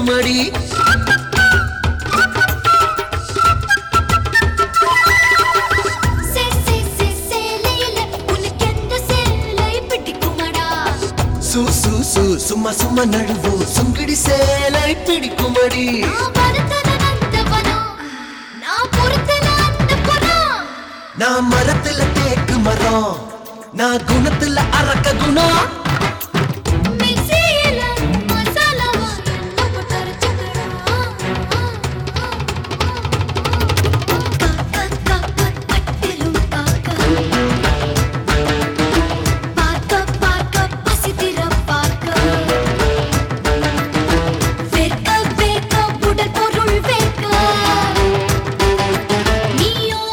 பிடிக்குமடி சே சே சே சேலையில உனக்கு எந்த சேலை பிடிக்குமடா சு சு சு சும்மா சும்மா நழுவும் சுங்கிடி சேலை பிடிக்குமடி நான் பருத்தன நந்தவனம் நான் பொறுத்தன அந்த புறம் நான் மரத்துல தேக்கு மரம் நான் குணத்துல அரக்க குணம் மிக்ஸியில மசாலாவா என்ன போட்டு அரைச்சுக்கடா காக்கா காக்கா கட்டிலும் காக்கா பார்க்க பார்க்க பசித்திர பார்க்க வேர்க்க வேர்க்க உடல் பொருள் வேர்க்க நீயோ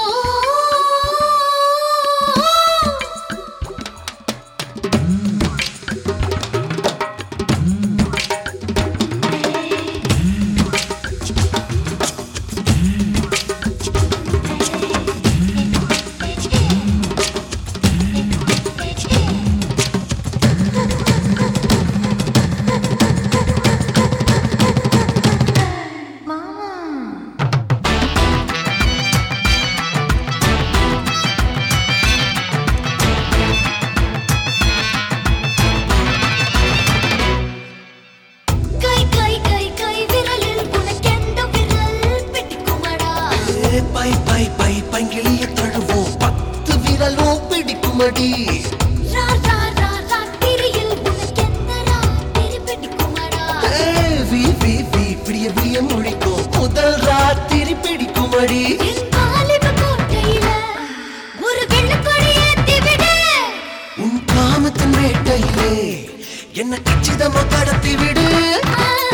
கை கை கை கை விரலில் உனக்கெந்த விரல் பிடிக்குமடா ஏ, பை பை பை பங்கிலிய தழுவோம் பத்து விரலும் பிடிக்குமடி ரா ரா ரா ராத்திரியில் உனக்கெந்த ராத்திரி பிடிக்குமடா ஏ, வி வி வி விடிய விடிய முழிக்கும் முதல் ராத்திரி பிடிக்குமடி என் வாலிப கோட்டையில ஒரு வெள்ளக்கொடி ஏத்தி விடு உன் காமத்தின் வேட்டையிலே என்ன கச்சிதமா கடத்தி விடு ஆ